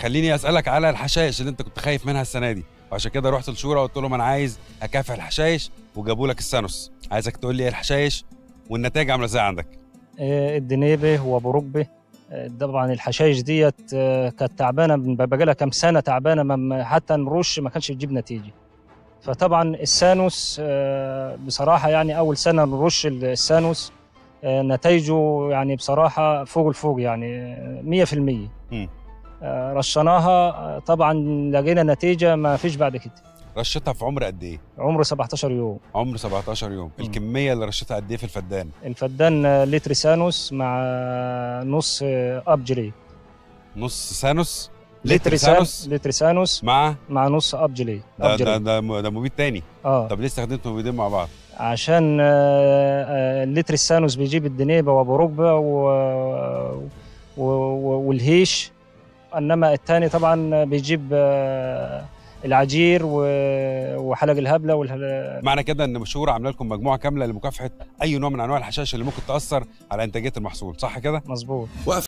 خليني اسالك على الحشائش اللي انت كنت خايف منها السنه دي وعشان كده رحت الشورى وقلت لهم انا عايز اكافح الحشائش وجابوا لك السانوس عايزك تقول لي ايه الحشائش والنتائج عامله ازاي عندك آه، الدنيبه وابو ركبه آه، طبعا الحشائش ديت آه، كانت تعبانه من- بقى لها كام سنه تعبانه ما- ما- حتى نرش ما كانش بتجيب نتيجه فطبعا السانوس آه، بصراحه يعني اول سنه نرش السانوس آه، نتائجه يعني بصراحه فوق الفوق يعني آه، 100% مم. آه، رشناها آه، طبعا لقينا نتيجه ما فيش بعد كده رشتها في عمر قد ايه عمره 17 يوم عمر 17 يوم مم. الكميه اللي رشتها قد ايه في الفدان الفدان آه، لتر سانوس مع آه، نص آه، اب جلي نص سانوس لتر سانوس لتر سانوس مع مع نص اب جلي ده اب ده, جلي ده, ده مبيد تاني اه طب ليه استخدمت مبيدين مع بعض عشان آه، آه، لتر السانوس بيجيب الدنيبه وابو ركبه و... و... و... والهيش انما الثاني طبعا بيجيب آه، العجير و... وحلق الهبله والهل... معنى كده ان مشهور عامله لكم مجموعه كامله لمكافحه اي نوع من انواع الحشائش اللي ممكن تاثر على انتاجيه المحصول صح كده مظبوط